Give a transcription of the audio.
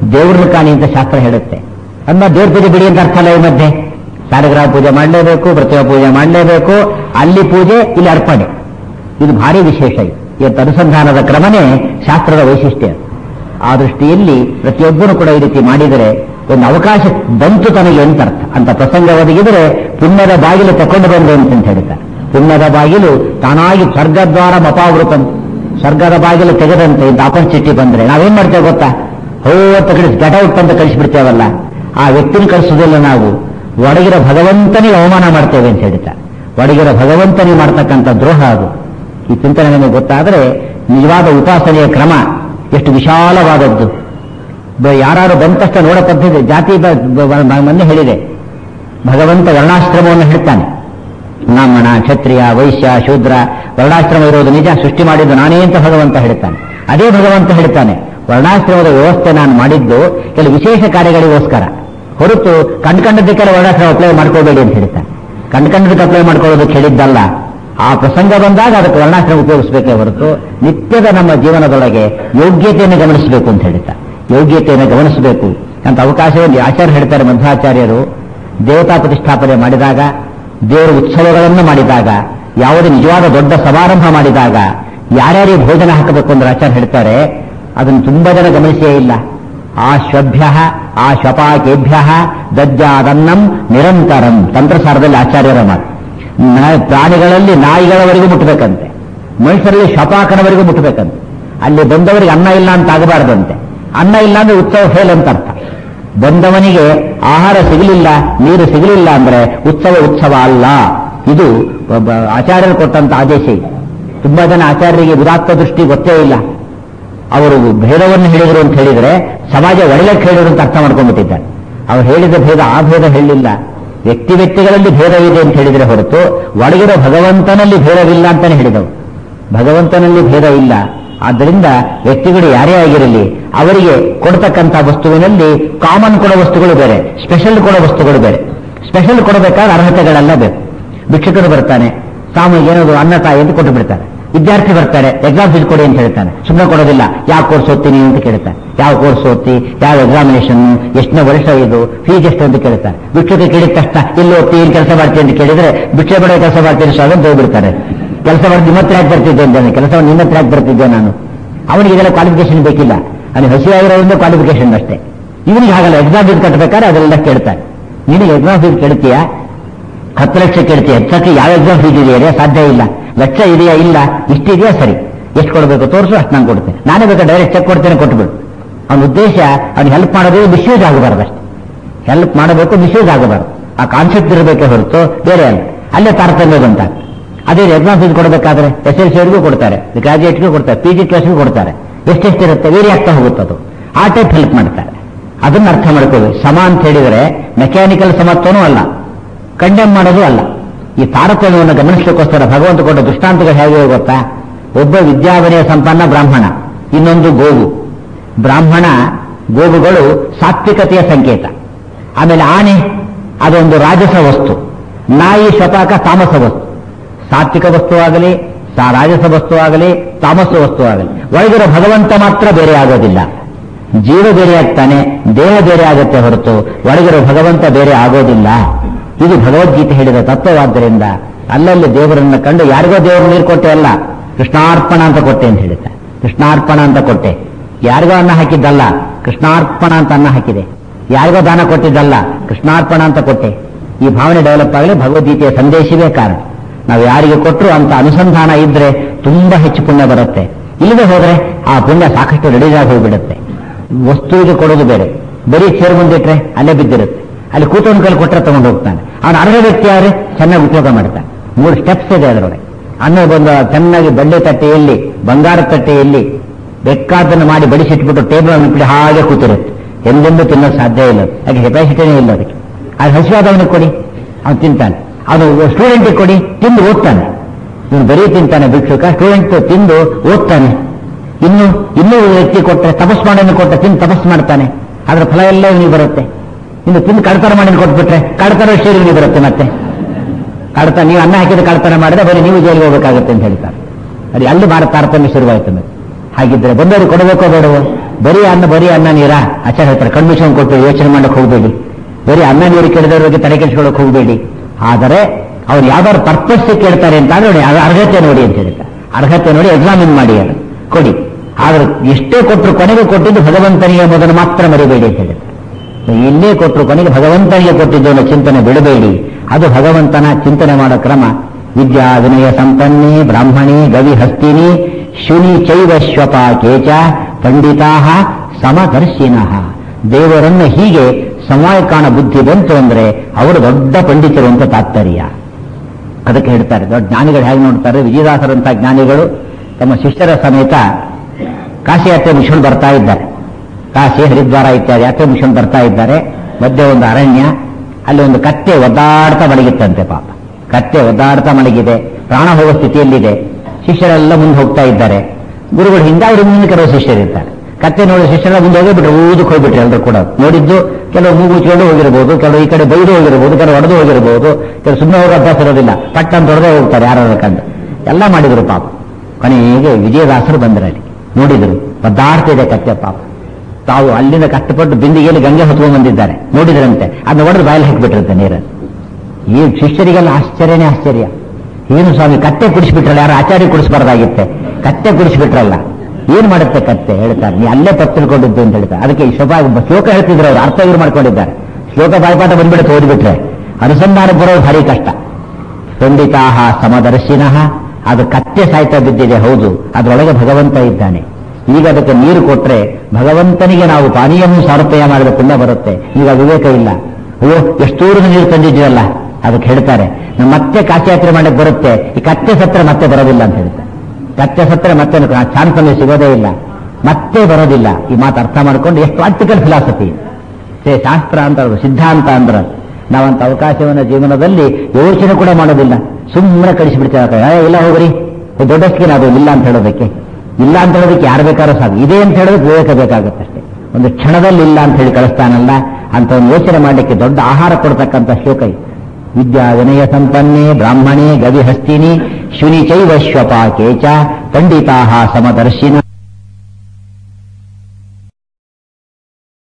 ದೇವ್ರನ್ನ ಕಾಣಿ ಅಂತ ಶಾಸ್ತ್ರ ಹೇಳುತ್ತೆ ಅನ್ನ ದೇವ್ರ ಪೂಜೆ ಬಿಡಿ ಅಂತ ಅರ್ಥ ಅಲ್ಲ ಈ ಮಧ್ಯೆ ಸಾಲಗ್ರಹ ಪೂಜೆ ಮಾಡಲೇಬೇಕು ಪ್ರತಿಮಾ ಪೂಜೆ ಮಾಡಲೇಬೇಕು ಅಲ್ಲಿ ಪೂಜೆ ಇಲ್ಲಿ ಅರ್ಪಣೆ ಇದು ಭಾರಿ ವಿಶೇಷ ಇದು ಇವತ್ತು ಅನುಸಂಧಾನದ ಕ್ರಮನೇ ಶಾಸ್ತ್ರದ ವೈಶಿಷ್ಟ್ಯ ಆ ದೃಷ್ಟಿಯಲ್ಲಿ ಪ್ರತಿಯೊಬ್ಬರು ಕೂಡ ಈ ರೀತಿ ಮಾಡಿದರೆ ಒಂದು ಅವಕಾಶ ಬಂತು ತನಗೆ ಅಂತ ಅರ್ಥ ಅಂತ ಪ್ರಸಂಗ ಒದಗಿದರೆ ಪುಣ್ಯದ ಬಾಗಿಲು ತಕೊಂಡು ಬಂದು ಅಂತ ಹೇಳ್ತಾರೆ ಪುಣ್ಯದ ಬಾಗಿಲು ತಾನಾಗಿ ಸ್ವರ್ಗದ್ವಾರ ಮಪಾವೃತಂ ಸ್ವರ್ಗದ ಬಾಗಿಲು ತೆಗೆದಂತೆ ಇಂಥ ಆಪರ್ಚುನಿಟಿ ಬಂದ್ರೆ ನಾವೇನ್ ಮಾಡ್ತೇವೆ ಗೊತ್ತಾ ಹೋ ಅಂತ ಕಳಿಸಿ ಗೆಟ್ ಔಟ್ ಅಂತ ಕಳಿಸ್ಬಿಡ್ತೇವಲ್ಲ ಆ ವ್ಯಕ್ತಿನ ಕಳಿಸೋದಿಲ್ಲ ನಾವು ಒಡಗಿರೋ ಭಗವಂತನಿಗೆ ಅವಮಾನ ಮಾಡ್ತೇವೆ ಅಂತ ಹೇಳ್ತಾರೆ ಒಡಗಿರೋ ಭಗವಂತನಿಗೆ ಮಾಡ್ತಕ್ಕಂಥ ದ್ರೋಹ ಅದು ಈ ಚಿಂತನೆ ನಮಗೆ ಗೊತ್ತಾದರೆ ನಿಜವಾದ ಉಪಾಸನೆಯ ಕ್ರಮ ಎಷ್ಟು ವಿಶಾಲವಾದದ್ದು ಬ- ಯಾರು ಬಂದ ತಕ್ಷಣ ನೋಡೋ ಪದ್ಧತಿ ಜಾತಿ ಬ- ಬ- ಬ- ಮೊನ್ನೆ ಹೇಳಿದೆ ಭಗವಂತ ವರ್ಣಾಶ್ರಮವನ್ನು ಹೇಳ್ತಾನೆ ಬ್ರಾಹ್ಮಣ ಕ್ಷತ್ರಿಯ ವೈಶ್ಯ ಶೂದ್ರ ವರ್ಣಾಶ್ರಮ ಇರೋದು ನಿಜ ಸೃಷ್ಟಿ ಮಾಡಿದ್ದು ನಾನೇ ಅಂತ ಭಗವಂತ ಹೇಳ್ತಾನೆ ಅದೇ ಭಗವಂತ ಹೇಳ್ತಾನೆ ವರ್ಣಾಶ್ರಮದ ವ್ಯವಸ್ಥೆ ನಾನು ಮಾಡಿದ್ದು ಕೆಲವು ವಿಶೇಷ ಕಾರ್ಯಗಳಿಗೋಸ್ಕರ ಹೊರತು ಕಂಡ್ಕಂಡದಕ್ಕೆಲ್ಲ ವರ್ಣಾಶ್ರಮ ಅಪ್ಲೈ ಮಾಡ್ಕೋಬೇಡಿ ಅಂತ ಹೇಳ್ತಾನೆ ಕಂಡ್ಕಂಡದಕ್ಕೆ ಅಪ್ಲೈ ಮಾಡ್ಕೊಳ್ಳೋದಕ್ಕೆ ಹೇಳಿದ್ದಲ್ಲ ಆ ಪ್ರಸಂಗ ಬಂದಾಗ ಅದಕ್ಕೆ ವರ್ಣಾಶ್ರಮ ಉಪಯೋಗಿಸಬೇಕೇ ಹೊರತು ನಿತ್ಯದ ನಮ್ಮ ಜೀವನದೊಳಗೆ ಯೋಗ್ಯತೆಯನ್ನು ಗಮನಿಸಬೇಕು ಅಂತ ಹೇಳ್ತಾರೆ ಯೋಗ್ಯತೆಯನ್ನು ಗಮನಿಸಬೇಕು ಅಂತ ಅವಕಾಶವನ್ನು ಆಚಾರ್ಯ ಹೇಳ್ತಾರೆ ಮಧ್ವಾಚಾರ್ಯರು ದೇವತಾ ಪ್ರತಿಷ್ಠಾಪನೆ ಮಾಡಿದಾಗ ದೇವರ ಉತ್ಸವಗಳನ್ನು ಮಾಡಿದಾಗ ಯಾವುದೇ ನಿಜವಾದ ದೊಡ್ಡ ಸಮಾರಂಭ ಮಾಡಿದಾಗ ಯಾರ್ಯಾರಿಗೆ ಭೋಜನ ಹಾಕಬೇಕು ಅಂದ್ರೆ ಆಚಾರ್ಯ ಹೇಳ್ತಾರೆ ಅದನ್ನು ತುಂಬಾ ಜನ ಗಮನಿಸೇ ಇಲ್ಲ ಆ ಶ್ವಭ್ಯ ಆ ಶ್ವಪಾಕೇಭ್ಯ ದಜ್ಜಾದನ್ನಂ ನಿರಂತರಂ ತಂತ್ರಸಾರದಲ್ಲಿ ಆಚಾರ್ಯರ ಮಾತು ನ- ಪ್ರಾಣಿಗಳಲ್ಲಿ ನಾಯಿಗಳವರೆಗೂ ಮುಟ್ಟಬೇಕಂತೆ ಮನುಷ್ಯರಲ್ಲಿ ಶಪಾಕನವರೆಗೂ ಮುಟ್ಟಬೇಕಂತೆ ಅಲ್ಲಿ ಬಂದವರಿಗೆ ಅನ್ನ ಇಲ್ಲ ಅಂತ ಆಗಬಾರ್ದಂತೆ ಅನ್ನ ಇಲ್ಲ ಅಂದ್ರೆ ಉತ್ಸವ ಫೇಲ್ ಅಂತ ಅರ್ಥ ಬಂದವನಿಗೆ ಆಹಾರ ಸಿಗಲಿಲ್ಲ ನೀರು ಸಿಗಲಿಲ್ಲ ಅಂದ್ರೆ ಉತ್ಸವ ಉತ್ಸವ ಅಲ್ಲ ಇದು ಒಬ್ಬ ಆಚಾರ್ಯರು ಕೊಟ್ಟಂತ ಆದೇಶ ಇದು ತುಂಬಾ ಜನ ಆಚಾರ್ಯರಿಗೆ ಉದಾತ್ತ ದೃಷ್ಟಿ ಗೊತ್ತೇ ಇಲ್ಲ ಅವರು ಭೇದವನ್ನು ಹೇಳಿದರು ಅಂತ ಹೇಳಿದರೆ ಸಮಾಜ ಒಳ್ಳೆಕ್ಕೆ ಹೇಳಿದ್ರು ಅಂತ ಅರ್ಥ ಮಾಡ್ಕೊಂಡ್ಬಿಟ್ಟಿದ್ದಾರೆ ಅವ್ರು ಹೇಳಿದ ಭೇದ ಆ ಭೇದ ಹೇಳಿಲ್ಲ ವ್ಯಕ್ತಿ ವ್ಯಕ್ತಿಗಳಲ್ಲಿ ಭೇದವಿದೆ ಅಂತ ಹೇಳಿದರೆ ಹೊರತು ಒಳಗಿರೋ ಭಗವಂತನಲ್ಲಿ ಭೇದವಿಲ್ಲ ಅಂತಾನೆ ಹೇಳಿದವು ಭಗವಂತನಲ್ಲಿ ಭೇದ ಇಲ್ಲ ಆದ್ದರಿಂದ ವ್ಯಕ್ತಿಗಳು ಯಾರೇ ಆಗಿರಲಿ ಅವರಿಗೆ ಕೊಡ್ತಕ್ಕಂಥ ವಸ್ತುವಿನಲ್ಲಿ ಕಾಮನ್ ಕೊಡೋ ವಸ್ತುಗಳು ಬೇರೆ ಸ್ಪೆಷಲ್ ಕೊಡೋ ವಸ್ತುಗಳು ಬೇರೆ ಸ್ಪೆಷಲ್ ಕೊಡಬೇಕಾದ ಅರ್ಹತೆಗಳೆಲ್ಲ ಬೇಕು ಭಿಕ್ಷಕರು ಬರ್ತಾನೆ ಸಾಮೂಹಿಕ ಏನದು ಅನ್ನ ತಾಯಿ ಅಂತ ಕೊಟ್ಟು ಬಿಡ್ತಾರೆ ವಿದ್ಯಾರ್ಥಿ ಬರ್ತಾರೆ ಎಕ್ಸಾಮ್ ಫೀಸ್ ಕೊಡಿ ಅಂತ ಹೇಳ್ತಾನೆ ಸುಮ್ಮನೆ ಕೊಡೋದಿಲ್ಲ ಯಾವ ಕೋರ್ಸ್ ಓದ್ತೀನಿ ಅಂತ ಕೇಳ್ತಾನೆ ಯಾವ ಕೋರ್ಸ್ ಓದ್ತಿ ಯಾವ ಎಕ್ಸಾಮಿನೇಷನ್ ಎಷ್ಟನೇ ವರ್ಷ ಇದು ಫೀಸ್ ಎಷ್ಟು ಅಂತ ಕೇಳ್ತಾರೆ ಭಿಕ್ಷಕ ಕೇಳಿದ ತಕ್ಷಣ ಇಲ್ಲಿ ಓದ್ತಿ ಏನ್ ಕೆಲಸ ಮಾಡ್ತೀನಿ ಅಂತ ಕೇಳಿದ್ರೆ ಭಿಕ್ಷೆ ಬಿಡೋ ಕೆಲಸ ಮಾಡ್ತೀನಿ ಸ್ವಾಮಿ ಅಂತ ಹೋಗ್ಬಿಡ್ತಾರೆ ಕೆಲಸ ಮಾಡಿ ನಿಮ್ಮ ಹತ್ರ ಯಾಕೆ ಬರ್ತಿದ್ದೆ ಅಂತಾನೆ ಕೆಲಸ ನಿನ್ನ ಹತ್ರ ಯಾಕೆ ಬರ್ತಿದ್ದೆ ನಾನು ಅವನಿಗೆ ಇದೆಲ್ಲ ಕ್ವಾಲಿಫಿಕೇಶನ್ ಬೇಕಿಲ್ಲ ಅವನಿಗೆ ಹಸಿವಾಗಿರೋದ್ರಿಂದ ಕ್ವಾಲಿಫಿಕೇಶನ್ ಅಷ್ಟೇ ಇವನಿಗೆ ಹಾಗಲ್ಲ ಎಕ್ಸಾಮ್ ಫೀಸ್ ಕಟ್ಟಬೇಕಾದ್ರೆ ಅದೆಲ್ಲ ಕೇಳ್ತಾರೆ ನಿನಗೆ ಎಕ್ಸಾಮ್ ಫೀಸ್ ಕೇಳ್ತೀಯಾ ಹತ್ತು ಲಕ್ಷ ಕೇಳ್ತೀಯ ಹೆಚ್ಚಕ್ಕೆ ಯಾವ ಎಕ್ಸಾಮ್ ಫೀಸ್ ಇದೆಯಾ ಸಾಧ್ಯ ಇಲ್ಲ ಲಕ್ಷ ಇದೆಯಾ ಇಲ್ಲ ಇಷ್ಟಿದೆಯಾ ಸರಿ ಎಷ್ಟು ಕೊಡಬೇಕು ತೋರಿಸು ಅಷ್ಟು ನಾನು ಕೊಡ್ತೇನೆ ನಾನೇ ಬೇಕಾದ್ರೆ ಡೈರೆಕ್ಟ್ ಚೆಕ್ ಕೊಡ್ತೇನೆ ಕೊಟ್ಬಿಡು ಅವನ ಉದ್ದೇಶ ಅವ್ನು ಹೆಲ್ಪ್ ಮಾಡೋದು ಮಿಸ್ಯೂಸ್ ಆಗಬಾರ್ದು ಅಷ್ಟೇ ಹೆಲ್ಪ್ ಮಾಡಬೇಕು ಮಿಸ್ಯೂಸ್ ಆಗಬಾರ್ದು ಆ ಕಾನ್ಸೆಪ್ಟ್ ಇರಬೇಕೆ ಹೊರತು ಬೇರೆ ಅಲ್ಲ ಅಲ್ಲೇ ತಾರತಮ್ಯ ಬಂತ ಅದೇ ಎಕ್ಸಾಮ್ ಫೀಸ್ ಕೊಡಬೇಕಾದ್ರೆ ಎಸ್ ಎಲ್ ಸಿವರೆಗೂ ಕೊಡ್ತಾರೆ ಗ್ರಾಜುಯೇಟ್ಗೂ ಕೊಡ್ತಾರೆ ಪಿ ಜಿ ಕ್ಲಾಸ್ಗೂ ಕೊಡ್ತಾರೆ ಎಷ್ಟೆಷ್ಟಿರುತ್ತೆ ವೇರಿ ಆಗ್ತಾ ಹೋಗುತ್ತೆ ಅದು ಆ ಟೈಪ್ ಹೆಲ್ಪ್ ಮಾಡ್ತಾರೆ ಅದನ್ನ ಅರ್ಥ ಮಾಡ್ಕೋಬೇಕು ಸಮ ಅಂತ ಹೇಳಿದರೆ ಮೆಕ್ಯಾನಿಕಲ್ ಸಮತ್ವನೂ ಅಲ್ಲ ಕಂಡೆಮ್ ಮಾಡೋದು ಅಲ್ಲ ಈ ತಾರತಮ್ಯವನ್ನು ಗಮನಿಸಲಿಕ್ಕೋಸ್ಕರ ಭಗವಂತ ಕೊಟ್ಟ ದೃಷ್ಟಾಂತಗಳು ಹೇಗೆ ಗೊತ್ತಾ ಒಬ್ಬ ವಿದ್ಯಾವನೆಯ ಸಂಪನ್ನ ಬ್ರಾಹ್ಮಣ ಇನ್ನೊಂದು ಗೋವು ಬ್ರಾಹ್ಮಣ ಗೋವುಗಳು ಸಾತ್ವಿಕತೆಯ ಸಂಕೇತ ಆಮೇಲೆ ಆನೆ ಅದೊಂದು ರಾಜಸ ವಸ್ತು ನಾಯಿ ಶತಾಕ ತಾಮಸ ವಸ್ತು ಸಾತ್ವಿಕ ವಸ್ತುವಾಗಲಿ ಸಾ- ರಾಜಸ ವಸ್ತುವಾಗಲಿ ತಾಮಸ ವಸ್ತುವಾಗಲಿ ಒಳಗಿರೋ ಭಗವಂತ ಮಾತ್ರ ಬೇರೆ ಆಗೋದಿಲ್ಲ ಜೀವ ಬೇರೆ ಆಗ್ತಾನೆ ದೇಹ ಬೇರೆ ಆಗುತ್ತೆ ಹೊರತು ಒಳಗಿರೋ ಭಗವಂತ ಬೇರೆ ಆಗೋದಿಲ್ಲ ಇದು ಭಗವದ್ಗೀತೆ ಹೇಳಿದ ತತ್ವವಾದ್ದರಿಂದ ಅಲ್ಲಲ್ಲಿ ದೇವರನ್ನ ಕಂಡು ಯಾರಿಗೋ ದೇವರು ನೀರು ಕೊಟ್ಟೆ ಅಲ್ಲ ಕೃಷ್ಣಾರ್ಪಣ ಅಂತ ಕೊಟ್ಟೆ ಅಂತ ಹೇಳುತ್ತೆ ಕೃಷ್ಣಾರ್ಪಣ ಅಂತ ಕೊಟ್ಟೆ ಯಾರಿಗೋ ಅನ್ನ ಹಾಕಿದ್ದಲ್ಲ ಕೃಷ್ಣಾರ್ಪಣ ಅಂತ ಅನ್ನ ಹಾಕಿದೆ ಯಾರಿಗೋ ದಾನ ಕೊಟ್ಟಿದ್ದಲ್ಲ ಕೃಷ್ಣಾರ್ಪಣ ಅಂತ ಕೊಟ್ಟೆ ಈ ಭಾವನೆ ಡೆವಲಪ್ ಆಗಲಿ ಭಗವದ್ಗೀತೆಯ ಸಂದೇಶವೇ ಕಾರಣ ನಾವು ಯಾರಿಗೆ ಕೊಟ್ಟರು ಅಂತ ಅನುಸಂಧಾನ ಇದ್ರೆ ತುಂಬಾ ಹೆಚ್ಚು ಪುಣ್ಯ ಬರುತ್ತೆ ಇಲ್ಲದೆ ಹೋದ್ರೆ ಆ ಪುಣ್ಯ ಸಾಕಷ್ಟು ರೆಡಿಯಾಗಿ ಹೋಗ್ಬಿಡುತ್ತೆ ವಸ್ತುವಿಗೆ ಕೊಡೋದು ಬೇರೆ ಬರೀ ಚೇರ್ ಮುಂದಿಟ್ರೆ ಅಲ್ಲೇ ಬಿದ್ದಿರುತ್ತೆ ಅಲ್ಲಿ ಕೂತವನ ಕೈಲಿ ಕೊಟ್ಟರೆ ತಗೊಂಡು ಹೋಗ್ತಾನೆ ಅವನ ಅರ್ಹ ವ್ಯಕ್ತಿ ಯಾರು ಚೆನ್ನಾಗಿ ಉಪಯೋಗ ಮಾಡ್ತಾನೆ ಮೂರು ಸ್ಟೆಪ್ಸ್ ಇದೆ ಅದರೊಳಗೆ ಅನ್ನ ಬಂದ ಚೆನ್ನಾಗಿ ಬಳ್ಳಿ ತಟ್ಟೆಯಲ್ಲಿ ಬಂಗಾರ ತಟ್ಟೆಯಲ್ಲಿ ಬೇಕಾದನ್ನು ಮಾಡಿ ಬಡಿಸಿಟ್ಬಿಟ್ಟು ಟೇಬಲ್ ಅನ್ನು ಹಾಗೆ ಕೂತಿರುತ್ತೆ ಎಂದೆಂದೂ ತಿನ್ನೋದು ಸಾಧ್ಯ ಇಲ್ಲ ಯಾಕೆ ಕೆಪಾಸಿಟಿನೇ ಇಲ್ಲ ಅದಕ್ಕೆ ಅದು ಹಸಿವಾದವನಿಗೆ ಕೊಡಿ ಅವನು ತಿಂತಾನೆ ಅದು ಸ್ಟೂಡೆಂಟಿಗೆ ಕೊಡಿ ತಿಂದು ಓದ್ತಾನೆ ಇವನು ಬರೀ ತಿಂತಾನೆ ಭಿಕ್ಷುಕ ಸ್ಟೂಡೆಂಟ್ ತಿಂದು ಓದ್ತಾನೆ ಇನ್ನು ಇನ್ನೂ ವ್ಯಕ್ತಿ ಕೊಟ್ಟರೆ ತಪಸ್ ಮಾಡೋನು ಕೊಟ್ಟ ತಿಂದು ತಪಸ್ ಮಾಡ್ತಾನೆ ಅದರ ಫಲ ಎಲ್ಲ ಇವನಿಗೆ ಬರುತ್ತೆ ಇನ್ನು ತಿಂದು ಕಳ್ತನ ಮಾಡಿ ಕೊಟ್ಬಿಟ್ರೆ ಕಳ್ತನ ಶೇರಿ ಇವನಿಗೆ ಬರುತ್ತೆ ಮತ್ತೆ ಕಳ್ತನ ನೀವು ಅನ್ನ ಹಾಕಿದ ಕಳ್ತನ ಮಾಡಿದ್ರೆ ಬರೀ ನೀವು ಜೈಲಿಗೆ ಹೋಗಬೇಕಾಗುತ್ತೆ ಅಂತ ಹೇಳ್ತಾರೆ ಅಲ್ಲಿ ಅಲ್ಲಿ ಭಾರತ ತಾರತಮ್ಯ ಶುರುವಾಯ್ತು ಮತ್ತೆ ಹಾಗಿದ್ರೆ ಬಂದವರು ಕೊಡಬೇಕೋ ಬೇಡವೋ ಬರೀ ಅನ್ನ ಬರೀ ಅನ್ನ ನೀರ ಆಚಾರ ಹೇಳ್ತಾರೆ ಕಣ್ಮಿಷನ್ ಕೊಟ್ಟು ಯೋಚನೆ ಮಾಡಕ್ಕೆ ಹೋಗಬೇಡಿ ಬರೀ ಅನ್ನ ನೀರು ಕೇಳಿದವ್ರ ಬಗ್ಗೆ ತಲೆ ಕೆಡಿಸ್ಕೊಳ್ಳೋಕೆ ಹೋಗಬೇಡಿ ಆದರೆ ಅವ್ರು ಯಾವ್ದಾದ್ರು ಪರ್ಪಸ್ ಕೇಳ್ತಾರೆ ಅಂತ ನೋಡಿ ಅದು ಅರ್ಹತೆ ನೋಡಿ ಅಂತ ಹೇಳ್ತಾರೆ ಅರ್ಹತೆ ನೋಡಿ ಎಕ್ಸಾಮಿನ್ ಮಾಡಿ ಅದು ಕೊಡಿ ಆದ್ರೆ ಎಷ್ಟೇ ಕೊಟ್ಟರು ಕೊನೆಗೆ ಕೊಟ್ಟಿದ್ದು ಭಗವಂತನಿಗೆ ಮೊದಲು ಮಾತ್ರ ಮರಿಬೇಡಿ ಅಂತ ಹೇಳ್ತಾರೆ ಇಲ್ಲೇ ಕೊಟ್ಟರು ಕೊನೆಗೆ ಭಗವಂತನಿಗೆ ಕೊಟ್ಟಿದ್ದು ಅನ್ನೋ ಚಿಂತನೆ ಬಿಡಬೇಡಿ ಅದು ಭಗವಂತನ ಚಿಂತನೆ ಮಾಡೋ ಕ್ರಮ ವಿದ್ಯಾ ವಿನಯ ಸಂಪನ್ನಿ ಬ್ರಾಹ್ಮಣಿ ಗವಿ ಹಸ್ತಿನಿ ಶುನಿ ಚೈವ ಶ್ವಪ ಕೇಚ ಪಂಡಿತಾ ಸಮದರ್ಶಿನಃ ದೇವರನ್ನು ಹೀಗೆ ಸಮಯ ಕಾಣ ಬುದ್ಧಿ ಬಂತು ಅಂದ್ರೆ ಅವರು ದೊಡ್ಡ ಪಂಡಿತರು ಅಂತ ತಾತ್ಪರ್ಯ ಅದಕ್ಕೆ ಹೇಳ್ತಾರೆ ದೊಡ್ಡ ಜ್ಞಾನಿಗಳು ಹೇಗೆ ನೋಡ್ತಾರೆ ವಿಜಯದಾಸರಂತ ಜ್ಞಾನಿಗಳು ತಮ್ಮ ಶಿಷ್ಯರ ಸಮೇತ ಕಾಶಿ ಯಾತ್ರೆ ಮುಗಿಸ್ಕೊಂಡು ಬರ್ತಾ ಇದ್ದಾರೆ ಕಾಶಿ ಹರಿದ್ವಾರ ಇತ್ಯಾದಿ ಯಾತ್ರೆ ಮುಗಿಸ್ಕೊಂಡು ಬರ್ತಾ ಇದ್ದಾರೆ ಮಧ್ಯೆ ಒಂದು ಅರಣ್ಯ ಅಲ್ಲಿ ಒಂದು ಕತ್ತೆ ಒದ್ದಾಡ್ತಾ ಮಲಗಿತ್ತಂತೆ ಪಾಪ ಕತ್ತೆ ಒದ್ದಾಡ್ತಾ ಮಲಗಿದೆ ಪ್ರಾಣ ಹೋಗೋ ಸ್ಥಿತಿಯಲ್ಲಿದೆ ಶಿಷ್ಯರೆಲ್ಲ ಮುಂದೆ ಹೋಗ್ತಾ ಇದ್ದಾರೆ ಗುರುಗಳು ಹಿಂದೆ ಅವ್ರ ಮುಂದೆ ಕೆಲವು ಶಿಷ್ಯರಿರ್ತಾರೆ ಕತ್ತೆ ನೋಡಿ ಶಿಷ್ಯರೆಲ್ಲ ಮುಂದೆ ಹೋಗಿಬಿಟ್ರು ಊದಕ್ಕೆ ಹೋಗ್ಬಿಟ್ರು ಎಲ್ಲರೂ ಕೂಡ ನೋಡಿದ್ದು ಕೆಲವು ಮೂಗು ಮುಚ್ಕೊಂಡು ಹೋಗಿರ್ಬೋದು ಕೆಲವು ಈ ಕಡೆ ಬೈದು ಹೋಗಿರ್ಬೋದು ಕೆಲವು ಹೊಡೆದು ಹೋಗಿರ್ಬೋದು ಕೆಲವು ಸುಮ್ಮನೆ ಹೋಗೋ ಅಭ್ಯಾಸ ಇರೋದಿಲ್ಲ ಪಟ್ಟಂತ ಹೊಡೆದೇ ಹೋಗ್ತಾರೆ ಯಾರು ಕಂಡು ಎಲ್ಲ ಮಾಡಿದ್ರು ಪಾಪ ಕೊನೆಗೆ ವಿಜಯದಾಸರು ಬಂದರು ಅಲ್ಲಿ ನೋಡಿದ್ರು ಒದ್ದಾಡ್ತಿದೆ ಕತ್ತೆ ಪಾಪ ತಾವು ಅಲ್ಲಿಂದ ಕಷ್ಟಪಟ್ಟು ಬಿಂದಿಗೆಯಲ್ಲಿ ಗಂಗೆ ಹೊತ್ಕೊಂಡು ಬಂದಿದ್ದಾರೆ ನೋಡಿದ್ರಂತೆ ಅದನ್ನ ಹೊಡೆದು ಬಾಯಲ್ಲಿ ಹಾಕಿಬಿಟ್ಟಿರುತ್ತೆ ನೀರನ್ನು ಈ ಶಿಷ್ಯರಿಗೆಲ್ಲ ಆಶ್ಚರ್ಯನೇ ಆಶ್ಚರ್ಯ ಏನು ಸ್ವಾಮಿ ಕತ್ತೆ ಕುಡಿಸ್ಬಿಟ್ರಲ್ಲ ಯಾರು ಆಚಾರ್ಯ ಕುಡಿಸ್ಬಾರ್ದಾಗಿತ್ತೆ ಕತ್ತೆ ಕುಡಿಸ್ಬಿಟ್ರಲ್ಲ ಏನ್ ಮಾಡುತ್ತೆ ಕತ್ತೆ ಹೇಳ್ತಾರೆ ನೀ ಅಲ್ಲೇ ತಪ್ಪು ತಿಳ್ಕೊಂಡಿದ್ದು ಅಂತ ಹೇಳ್ತಾರೆ ಅದಕ್ಕೆ ಈ ಶೋಭಾ ಶ್ಲೋಕ ಹೇಳ್ತಿದ್ರು ಅವರು ಅರ್ಥ ಇವ್ರು ಮಾಡ್ಕೊಂಡಿದ್ದಾರೆ ಶ್ಲೋಕ ಬಾಯ್ಪಾಠ ಬಂದ್ಬಿಡುತ್ತೆ ಓದ್ಬಿಟ್ರೆ ಅನುಸಂಧಾನ ಬರೋದು ಭಾರಿ ಕಷ್ಟ ಪಂಡಿತಾಹ ಸಮದರ್ಶಿನಃ ಅದು ಕತ್ತೆ ಸಾಯ್ತಾ ಬಿದ್ದಿದೆ ಹೌದು ಅದರೊಳಗೆ ಭಗವಂತ ಇದ್ದಾನೆ ಈಗ ಅದಕ್ಕೆ ನೀರು ಕೊಟ್ರೆ ಭಗವಂತನಿಗೆ ನಾವು ಪಾನೀಯವನ್ನು ಸಮರ್ಪಣೆ ಮಾಡಿದ ಪುಣ್ಯ ಬರುತ್ತೆ ಈಗ ವಿವೇಕ ಇಲ್ಲ ಅಯ್ಯೋ ಎಷ್ಟು ದೂರದ ನೀರು ತಂದಿದ್ದೀವಲ್ಲ ಅದಕ್ಕೆ ಹೇಳ್ತಾರೆ ನಾವು ಮತ್ತೆ ಕಾಶಿಯಾತ್ರೆ ಮಾಡಕ್ಕೆ ಬರುತ್ತೆ ಈ ಕತ್ತೆ ಸತ್ರ ಮತ್ತೆ ಬರೋದಿಲ್ಲ ಅಂತ ಹೇಳ್ತಾರೆ ಕತ್ತೆ ಸತ್ರ ಮತ್ತೆ ಚಾನ್ಸ್ ಅಲ್ಲಿ ಸಿಗೋದೇ ಇಲ್ಲ ಮತ್ತೆ ಬರೋದಿಲ್ಲ ಈ ಮಾತು ಅರ್ಥ ಮಾಡ್ಕೊಂಡು ಎಷ್ಟು ಪ್ರಾಕ್ಟಿಕಲ್ ಫಿಲಾಸಫಿ ಸೇ ಶಾಸ್ತ್ರ ಅಂತ ಅದು ಸಿದ್ಧಾಂತ ಅಂದ್ರೆ ನಾವಂತ ಅವಕಾಶವನ್ನ ಜೀವನದಲ್ಲಿ ಯೋಚನೆ ಕೂಡ ಮಾಡೋದಿಲ್ಲ ಸುಮ್ಮನೆ ಕಳಿಸಿಬಿಡ್ತೇವೆ ಏ, ಇಲ್ಲ ಹೋಗ್ರಿ ದೊಡ್ಡಸ್ಕಿನ ಅದು ಇಲ್ಲ ಅಂತ ಹೇಳೋದಕ್ಕೆ ಇಲ್ಲ ಅಂತ ಹೇಳೋದಕ್ಕೆ ಯಾರು ಬೇಕಾದ್ರೂ ಸಾಕು ಇದೆ ಅಂತ ಹೇಳೋದಕ್ಕೆ ವಿವೇಕ ಬೇಕಾಗುತ್ತೆ ಅಷ್ಟೇ ಒಂದು ಕ್ಷಣದಲ್ಲಿ ಇಲ್ಲ ಅಂತ ಹೇಳಿ ಕಳಿಸ್ತಾನಲ್ಲ ಅಂತ ಒಂದು ಯೋಚನೆ ಮಾಡಲಿಕ್ಕೆ ದೊಡ್ಡ ಆಹಾರ ಕೊಡ್ತಕ್ಕಂಥ ಶ್ಲೋಕ ಇದು ವಿದ್ಯಾ ವಿನಯ ಸಂಪನ್ನೆ ಬ್ರಾಹ್ಮಣೆ ಗವಿ ಹಸ್ತಿನಿ ಶುನಿ ಚೈವ ಶ್ವಪ ಕೇಚ ಪಂಡಿತಾ ಸಮದರ್ಶಿನ